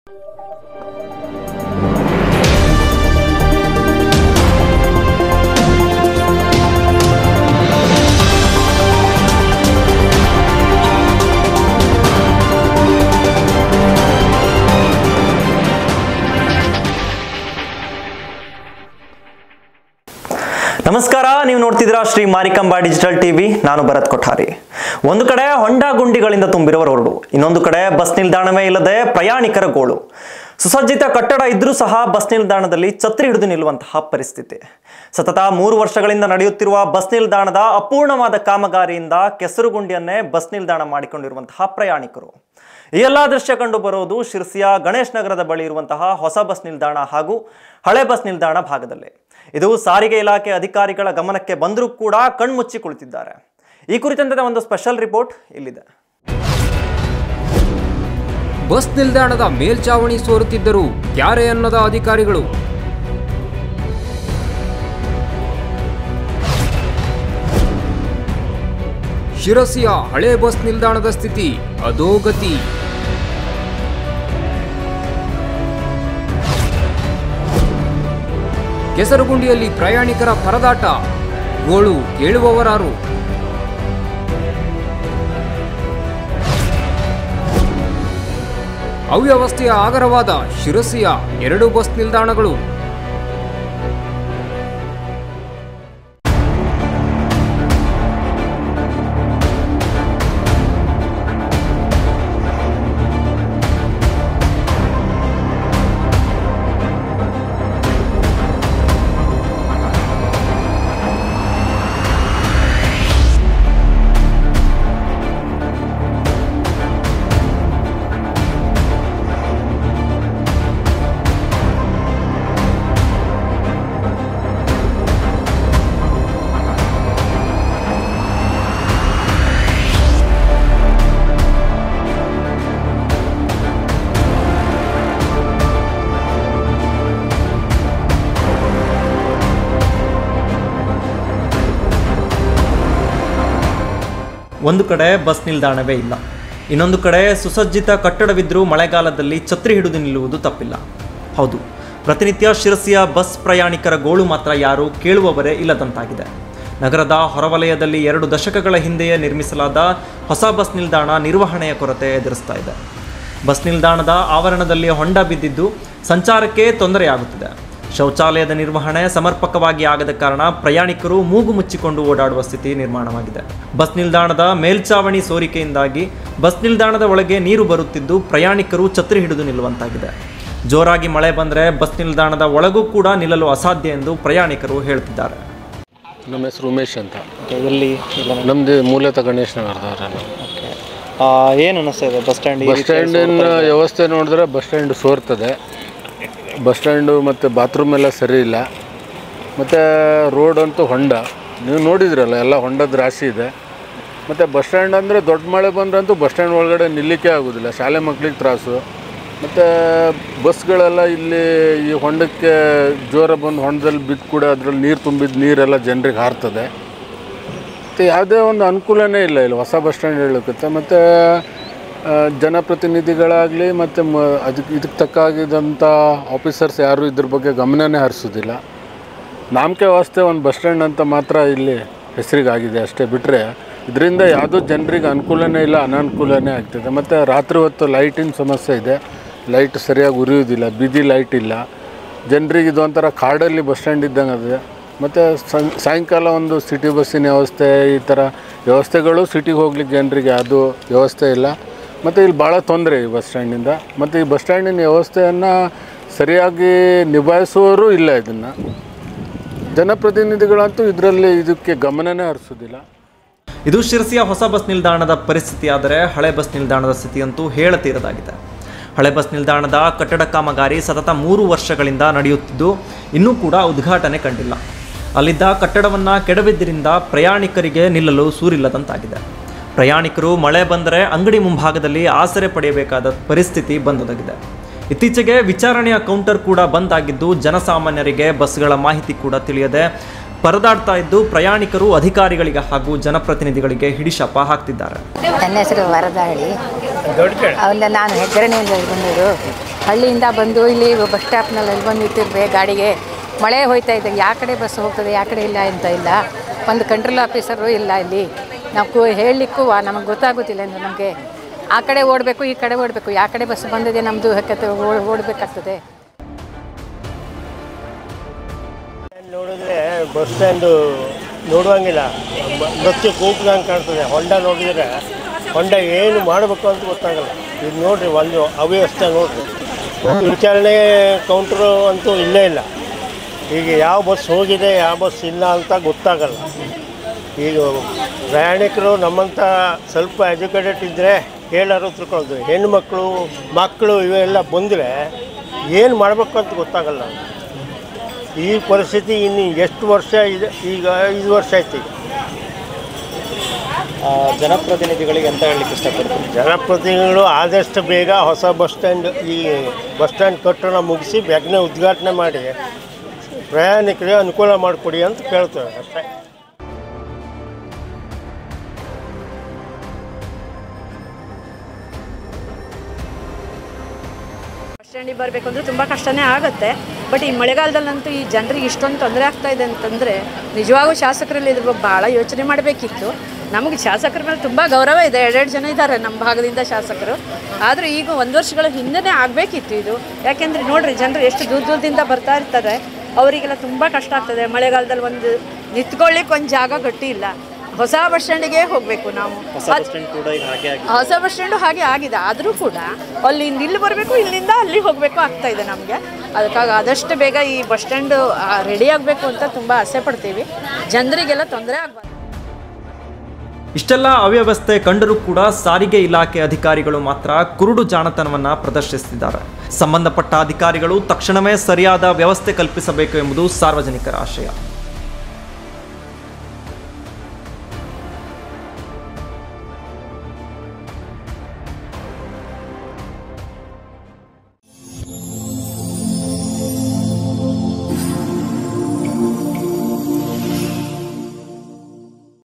ನಮಸ್ಕಾರ ನೀವು ನೋಡ್ತಿದ್ದೀರಾ ಶ್ರೀ ಮಾರಿಕಂಬ ಡಿಜಿಟಲ್ ಟಿವಿ ನಾನು ಭರತ್ ಕೊಠಾರಿ ಒಂದು ಕಡೆ ಹೊಂಡ ಗುಂಡಿಗಳಿಂದ ತುಂಬಿರುವ ರೋಡು ಇನ್ನೊಂದು ಕಡೆ ಬಸ್ ನಿಲ್ದಾಣವೇ ಇಲ್ಲದೆ ಪ್ರಯಾಣಿಕರ ಗೋಳು ಸುಸಜ್ಜಿತ ಕಟ್ಟಡ ಇದ್ರೂ ಸಹ ಬಸ್ ನಿಲ್ದಾಣದಲ್ಲಿ ಛತ್ರಿ ಹಿಡಿದು ನಿಲ್ಲುವಂತಹ ಪರಿಸ್ಥಿತಿ ಸತತ ಮೂರು ವರ್ಷಗಳಿಂದ ನಡೆಯುತ್ತಿರುವ ಬಸ್ ನಿಲ್ದಾಣದ ಅಪೂರ್ಣವಾದ ಕಾಮಗಾರಿಯಿಂದ ಕೆಸರುಗುಂಡಿಯನ್ನೇ ಬಸ್ ನಿಲ್ದಾಣ ಮಾಡಿಕೊಂಡಿರುವಂತಹ ಪ್ರಯಾಣಿಕರು ಈ ಎಲ್ಲಾ ದೃಶ್ಯ ಕಂಡು ಬರೋದು ಶಿರ್ಸಿಯ ಗಣೇಶ್ ನಗರದ ಬಳಿ ಇರುವಂತಹ ಹೊಸ ಬಸ್ ನಿಲ್ದಾಣ ಹಾಗೂ ಹಳೆ ಬಸ್ ನಿಲ್ದಾಣ ಭಾಗದಲ್ಲಿ ಇದು ಸಾರಿಗೆ ಇಲಾಖೆ ಅಧಿಕಾರಿಗಳ ಗಮನಕ್ಕೆ ಬಂದರೂ ಕೂಡ ಕಣ್ಮುಚ್ಚಿ ಕುಳಿತಿದ್ದಾರೆ ಈ ಕುರಿತಂತೆ ಒಂದು ಸ್ಪೆಷಲ್ ರಿಪೋರ್ಟ್ ಇಲ್ಲಿದೆ ಬಸ್ ನಿಲ್ದಾಣದ ಮೇಲ್ಚಾವಣಿ ಸೋರುತ್ತಿದ್ದರು ಯಾರೇ ಅನ್ನದ ಅಧಿಕಾರಿಗಳು ಶಿರಸಿಯ ಹಳೆ ಬಸ್ ನಿಲ್ದಾಣದ ಸ್ಥಿತಿ ಅಧೋಗತಿ ಕೆಸರುಗುಂಡಿಯಲ್ಲಿ ಪ್ರಯಾಣಿಕರ ಪರದಾಟ ಗೋಳು ಕೇಳುವವರಾರು ಅವ್ಯವಸ್ಥೆಯ ಆಗರವಾದ ಶಿರಸಿಯ ಎರಡು ಬಸ್ ನಿಲ್ದಾಣಗಳು ಒಂದು ಕಡೆ ಬಸ್ ನಿಲ್ದಾಣವೇ ಇಲ್ಲ ಇನ್ನೊಂದು ಕಡೆ ಸುಸಜ್ಜಿತ ಕಟ್ಟಡವಿದ್ರೂ ಮಳೆಗಾಲದಲ್ಲಿ ಛತ್ರಿ ಹಿಡಿದು ನಿಲ್ಲುವುದು ತಪ್ಪಿಲ್ಲ ಹೌದು ಪ್ರತಿನಿತ್ಯ ಶಿರಸಿಯ ಬಸ್ ಪ್ರಯಾಣಿಕರ ಗೋಳು ಮಾತ್ರ ಯಾರು ಕೇಳುವವರೇ ಇಲ್ಲದಂತಾಗಿದೆ ನಗರದ ಹೊರವಲಯದಲ್ಲಿ ಎರಡು ದಶಕಗಳ ಹಿಂದೆಯೇ ನಿರ್ಮಿಸಲಾದ ಹೊಸ ಬಸ್ ನಿಲ್ದಾಣ ನಿರ್ವಹಣೆಯ ಕೊರತೆ ಎದುರಿಸ್ತಾ ಇದೆ ಬಸ್ ನಿಲ್ದಾಣದ ಆವರಣದಲ್ಲಿ ಹೊಂಡ ಬಿದ್ದಿದ್ದು ಸಂಚಾರಕ್ಕೆ ತೊಂದರೆಯಾಗುತ್ತಿದೆ ಶೌಚಾಲಯದ ನಿರ್ವಹಣೆ ಸಮರ್ಪಕವಾಗಿ ಆಗದ ಕಾರಣ ಪ್ರಯಾಣಿಕರು ಮೂಗು ಮುಚ್ಚಿಕೊಂಡು ಓಡಾಡುವ ಸ್ಥಿತಿ ನಿರ್ಮಾಣವಾಗಿದೆ ಬಸ್ ನಿಲ್ದಾಣದ ಮೇಲ್ಚಾವಣಿ ಸೋರಿಕೆಯಿಂದಾಗಿ ಬಸ್ ನಿಲ್ದಾಣದ ಒಳಗೆ ನೀರು ಬರುತ್ತಿದ್ದು ಪ್ರಯಾಣಿಕರು ಛತ್ರಿ ಹಿಡಿದು ನಿಲ್ಲುವಂತಾಗಿದೆ ಜೋರಾಗಿ ಮಳೆ ಬಂದರೆ ಬಸ್ ನಿಲ್ದಾಣದ ಒಳಗೂ ಕೂಡ ನಿಲ್ಲಲು ಅಸಾಧ್ಯ ಎಂದು ಪ್ರಯಾಣಿಕರು ಹೇಳ್ತಿದ್ದಾರೆ ನಮ್ಮ ಹೆಸರು ಉಮೇಶ್ ಅಂತ ಎಲ್ಲಿ ನಮ್ದು ಮೂಲತಃ ಗಣೇಶ್ ನಗರದವ್ರೆ ನಾವು ಏನು ಅನಿಸ್ತಾ ಇದೆ ಬಸ್ ಸ್ಟ್ಯಾಂಡ್ ಬಸ್ ಸ್ಟ್ಯಾಂಡಿನ ವ್ಯವಸ್ಥೆ ನೋಡಿದ್ರೆ ಬಸ್ ಸ್ಟ್ಯಾಂಡ್ ಸೋರ್ತದೆ ಬಸ್ ಸ್ಟ್ಯಾಂಡು ಮತ್ತು ಬಾತ್ರೂಮ್ ಎಲ್ಲ ಸರಿ ಇಲ್ಲ ಮತ್ತು ರೋಡ್ ಅಂತೂ ಹೊಂಡ ನೀವು ನೋಡಿದ್ರಲ್ಲ ಎಲ್ಲ ಹೊಂಡದ ರಾಶಿ ಇದೆ ಮತ್ತು ಬಸ್ ಸ್ಟ್ಯಾಂಡ್ ಅಂದರೆ ದೊಡ್ಡ ಮಳೆ ಬಂದ್ರಂತೂ ಬಸ್ ಸ್ಟ್ಯಾಂಡ್ ಒಳಗಡೆ ನಿಲ್ಲಕ್ಕೆ ಆಗೋದಿಲ್ಲ ಶಾಲೆ ಮಕ್ಳಿಗೆ ತ್ರಾಸು ಮತ್ತು ಬಸ್ಗಳೆಲ್ಲ ಇಲ್ಲಿ ಈ ಹೊಂಡಕ್ಕೆ ಜೋರ ಬಂದು ಹೊಂಡದಲ್ಲಿ ಬಿದ್ದು ಕೂಡ ಅದ್ರಲ್ಲಿ ನೀರು ತುಂಬಿದ ನೀರೆಲ್ಲ ಜನರಿಗೆ ಹಾರ್ತದೆ ಮತ್ತು ಯಾವುದೇ ಒಂದು ಅನುಕೂಲನೇ ಇಲ್ಲ ಇಲ್ಲಿ ಹೊಸ ಬಸ್ ಸ್ಟ್ಯಾಂಡ್ ಹೇಳೋಕ್ಕೆ ಮತ್ತು ಜನಪ್ರತಿನಿಧಿಗಳಾಗಲಿ ಮತ್ತು ಮ ಅದಕ್ಕೆ ಇದಕ್ಕೆ ತಕ್ಕಾಗಿದ್ದಂಥ ಆಫೀಸರ್ಸ್ ಯಾರೂ ಇದ್ರ ಬಗ್ಗೆ ಗಮನನೇ ಹರಿಸೋದಿಲ್ಲ ನಾಮಕೆ ವಾಸ್ತೆ ಒಂದು ಬಸ್ ಸ್ಟ್ಯಾಂಡ್ ಅಂತ ಮಾತ್ರ ಇಲ್ಲಿ ಹೆಸರಿಗಾಗಿದೆ ಅಷ್ಟೇ ಬಿಟ್ಟರೆ ಇದರಿಂದ ಯಾವುದೂ ಜನರಿಗೆ ಅನುಕೂಲನೇ ಇಲ್ಲ ಅನಾನುಕೂಲನೇ ಆಗ್ತಿದೆ ಮತ್ತು ರಾತ್ರಿ ಹೊತ್ತು ಲೈಟಿನ ಸಮಸ್ಯೆ ಇದೆ ಲೈಟ್ ಸರಿಯಾಗಿ ಉರಿಯೋದಿಲ್ಲ ಬೀದಿ ಲೈಟ್ ಇಲ್ಲ ಜನರಿಗೆ ಇದೊಂಥರ ಕಾಡಲ್ಲಿ ಬಸ್ ಸ್ಟ್ಯಾಂಡ್ ಇದ್ದಂಗೆ ಅದೇ ಮತ್ತು ಸಾಯಂಕಾಲ ಒಂದು ಸಿಟಿ ಬಸ್ಸಿನ ವ್ಯವಸ್ಥೆ ಈ ಥರ ವ್ಯವಸ್ಥೆಗಳು ಸಿಟಿಗೆ ಹೋಗ್ಲಿಕ್ಕೆ ಜನರಿಗೆ ಯಾವುದೂ ವ್ಯವಸ್ಥೆ ಇಲ್ಲ ಮತ್ತು ಇಲ್ಲಿ ಭಾಳ ತೊಂದರೆ ಈ ಬಸ್ ಸ್ಟ್ಯಾಂಡಿಂದ ಮತ್ತು ಈ ಬಸ್ ಸ್ಟ್ಯಾಂಡಿನ ವ್ಯವಸ್ಥೆಯನ್ನು ಸರಿಯಾಗಿ ನಿಭಾಯಿಸುವವರು ಇಲ್ಲ ಇದನ್ನು ಜನಪ್ರತಿನಿಧಿಗಳಂತೂ ಇದರಲ್ಲಿ ಇದಕ್ಕೆ ಗಮನನೇ ಹರಿಸೋದಿಲ್ಲ ಇದು ಶಿರಸಿಯ ಹೊಸ ಬಸ್ ನಿಲ್ದಾಣದ ಪರಿಸ್ಥಿತಿ ಆದರೆ ಹಳೆ ಬಸ್ ನಿಲ್ದಾಣದ ಸ್ಥಿತಿಯಂತೂ ಹೇಳತೀರದಾಗಿದೆ ಹಳೆ ಬಸ್ ನಿಲ್ದಾಣದ ಕಟ್ಟಡ ಕಾಮಗಾರಿ ಸತತ ಮೂರು ವರ್ಷಗಳಿಂದ ನಡೆಯುತ್ತಿದ್ದು ಇನ್ನೂ ಕೂಡ ಉದ್ಘಾಟನೆ ಕಂಡಿಲ್ಲ ಅಲ್ಲಿದ್ದ ಕಟ್ಟಡವನ್ನು ಕೆಡವಿದ್ದರಿಂದ ಪ್ರಯಾಣಿಕರಿಗೆ ನಿಲ್ಲಲು ಸೂರಿಲ್ಲದಂತಾಗಿದೆ ಪ್ರಯಾಣಿಕರು ಮಳೆ ಬಂದರೆ ಅಂಗಡಿ ಮುಂಭಾಗದಲ್ಲಿ ಆಸರೆ ಪಡೆಯಬೇಕಾದ ಪರಿಸ್ಥಿತಿ ಬಂದೊದಗಿದೆ ಇತ್ತೀಚೆಗೆ ವಿಚಾರಣೆಯ ಕೌಂಟರ್ ಕೂಡ ಬಂದ್ ಆಗಿದ್ದು ಜನಸಾಮಾನ್ಯರಿಗೆ ಬಸ್ಗಳ ಮಾಹಿತಿ ಕೂಡ ತಿಳಿಯದೆ ಪರದಾಡ್ತಾ ಇದ್ದು ಪ್ರಯಾಣಿಕರು ಅಧಿಕಾರಿಗಳಿಗೆ ಹಾಗೂ ಜನಪ್ರತಿನಿಧಿಗಳಿಗೆ ಹಿಡಿಶಾಪ ಹಾಕ್ತಿದ್ದಾರೆ ನನ್ನ ಹೆಸರು ವರದಾಳಿ ಅವನ್ನ ನಾನು ಹೆಗ್ಗರಣಿಯಿಂದ ಬಂದವರು ಹಳ್ಳಿಯಿಂದ ಬಂದು ಇಲ್ಲಿ ಬಸ್ ಸ್ಟಾಪ್ನಲ್ಲಿ ಅಲ್ಲಿ ಬಂದು ನಿಂತಿರ್ಬೇಕು ಗಾಡಿಗೆ ಮಳೆ ಹೋಯ್ತಾ ಇದೆ ಯಾವ ಕಡೆ ಬಸ್ ಹೋಗ್ತದೆ ಯಾವ ಕಡೆ ಇಲ್ಲ ಅಂತ ಇಲ್ಲ ಒಂದು ಕಂಟ್ರೋಲ್ ಆಫೀಸರು ಇಲ್ಲ ಇಲ್ಲಿ ನಾವು ಕು ಹೇಳಲಿಕ್ಕೂ ನಮಗೆ ಗೊತ್ತಾಗೋದಿಲ್ಲ ಇನ್ನು ನಮಗೆ ಆ ಕಡೆ ಓಡಬೇಕು ಈ ಕಡೆ ಓಡಬೇಕು ಯಾವ ಕಡೆ ಬಸ್ ಬಂದಿದೆ ನಮ್ಮದು ಹಕ್ಕತ್ತೆ ಓಡಬೇಕಾಗ್ತದೆ ನೋಡಿದ್ರೆ ಬಸ್ ಸ್ಟ್ಯಾಂಡು ನೋಡುವಂಗಿಲ್ಲ ಬ- ಬಸ್ಸು ಕೂಗ್ದಂಗೆ ಕಾಣ್ತದೆ ಹೊಂಡ ನೋಡಿದರೆ ಹೊಂಡ ಏನು ಮಾಡಬೇಕು ಅಂತ ಗೊತ್ತಾಗಲ್ಲ ಇದು ನೋಡ್ರಿ ಒಂದು ಅವ್ಯವಸ್ಥೆ ನೋಡ್ರಿ ವಿಚಾರಣೆ ಕೌಂಟ್ರು ಅಂತೂ ಇಲ್ಲೇ ಇಲ್ಲ ಈಗ ಯಾವ ಬಸ್ ಹೋಗಿದೆ ಯಾವ ಬಸ್ ಇಲ್ಲ ಅಂತ ಗೊತ್ತಾಗಲ್ಲ ಈಗ ಪ್ರಯಾಣಿಕರು ನಮ್ಮಂಥ ಸ್ವಲ್ಪ ಎಜುಕೇಟೆಡ್ ಇದ್ದರೆ ಹೇಳಾರು ತಿಳ್ಕೊಳ್ಳೋದು ಹೆಣ್ಮಕ್ಳು ಮಕ್ಕಳು ಇವೆಲ್ಲ ಬಂದರೆ ಏನು ಮಾಡಬೇಕು ಅಂತ ಗೊತ್ತಾಗಲ್ಲ ಈ ಪರಿಸ್ಥಿತಿ ಇನ್ನು ಎಷ್ಟು ವರ್ಷ ಇದೆ ಈಗ ಐದು ವರ್ಷ ಆಯ್ತು ಈಗ ಜನಪ್ರತಿನಿಧಿಗಳಿಗೆ ಅಂತ ಹೇಳಲಿಕ್ಕೆ ಇಷ್ಟಪಡ್ತೀನಿ ಜನಪ್ರತಿನಿಧಿಗಳು ಆದಷ್ಟು ಬೇಗ ಹೊಸ ಬಸ್ ಸ್ಟ್ಯಾಂಡ್ ಈ ಬಸ್ ಸ್ಟ್ಯಾಂಡ್ ಕಟ್ಟಡ ಮುಗಿಸಿ ಬೇಗನೆ ಉದ್ಘಾಟನೆ ಮಾಡಿ ಪ್ರಯಾಣಿಕರಿಗೆ ಅನುಕೂಲ ಮಾಡಿಕೊಡಿ ಅಂತ ಕೇಳ್ತೇವೆ ಅಷ್ಟೇ ಬಸ್ ಸ್ಟ್ಯಾಂಡಿಗೆ ಬರಬೇಕು ಅಂದರೆ ತುಂಬ ಕಷ್ಟನೇ ಆಗುತ್ತೆ ಬಟ್ ಈ ಮಳೆಗಾಲದಲ್ಲಂತೂ ಈ ಜನರಿಗೆ ಇಷ್ಟೊಂದು ತೊಂದರೆ ಆಗ್ತಾ ಇದೆ ಅಂತಂದರೆ ನಿಜವಾಗೂ ಶಾಸಕರಲ್ಲಿ ಇದ್ರ ಬಗ್ಗೆ ಭಾಳ ಯೋಚನೆ ಮಾಡಬೇಕಿತ್ತು ನಮಗೆ ಶಾಸಕರ ಮೇಲೆ ತುಂಬ ಗೌರವ ಇದೆ ಎರಡೆರಡು ಜನ ಇದ್ದಾರೆ ನಮ್ಮ ಭಾಗದಿಂದ ಶಾಸಕರು ಆದರೂ ಈಗ ಒಂದು ವರ್ಷಗಳ ಹಿಂದೆನೇ ಆಗಬೇಕಿತ್ತು ಇದು ಯಾಕೆಂದರೆ ನೋಡ್ರಿ ಜನರು ಎಷ್ಟು ದೂರ ದೂರದಿಂದ ಬರ್ತಾ ಇರ್ತಾರೆ ಅವರಿಗೆಲ್ಲ ತುಂಬ ಕಷ್ಟ ಆಗ್ತದೆ ಮಳೆಗಾಲದಲ್ಲಿ ಒಂದು ನಿಂತ್ಕೊಳ್ಳಿಕ್ಕೆ ಒಂದು ಜಾಗ ಗಟ್ಟಿ ಇಲ್ಲ ಹೊಸ ಬಸ್ ಸ್ಟ್ಯಾಂಡಿಗೆ ಹೋಗಬೇಕು ನಾವು ಅದ್- ಕೂಡ ಈಗ ಹಾಗೆ ಆಗಿದೆ ಹೊಸ ಬಸ್ ಸ್ಟ್ಯಾಂಡು ಹಾಗೆ ಆಗಿದೆ ಆದರೂ ಕೂಡ ಅಲ್ಲಿಂದ ಇಲ್ಲಿ ಬರಬೇಕು ಇಲ್ಲಿಂದ ಅಲ್ಲಿ ಹೋಗಬೇಕು ಆಗ್ತಾ ಇದೆ ನಮಗೆ ಅದಕ್ಕಾಗಿ ಆದಷ್ಟು ಬೇಗ ಈ ಬಸ್ ಸ್ಟ್ಯಾಂಡು ರೆಡಿ ಆಗಬೇಕು ಅಂತ ತುಂಬ ಆಸೆ ಪಡ್ತೀವಿ ಜನರಿಗೆಲ್ಲ ತೊಂದರೆ ಆಗಬಾರ್ದು ಇಷ್ಟೆಲ್ಲ ಅವ್ಯವಸ್ಥೆ ಕಂಡರೂ ಕೂಡ ಸಾರಿಗೆ ಇಲಾಖೆ ಅಧಿಕಾರಿಗಳು ಮಾತ್ರ ಕುರುಡು ಜಾಣತನವನ್ನ ಪ್ರದರ್ಶಿಸುತ್ತಿದ್ದಾರೆ ಸಂಬಂಧಪಟ್ಟ ಅಧಿಕಾರಿಗಳು ತಕ್ಷಣವೇ ಸರಿಯಾದ ವ್ಯವಸ್ಥೆ ಕಲ್ಪಿಸಬೇಕು ಎಂಬುದು ಸಾರ್ವಜನಿಕರ ಆಶಯ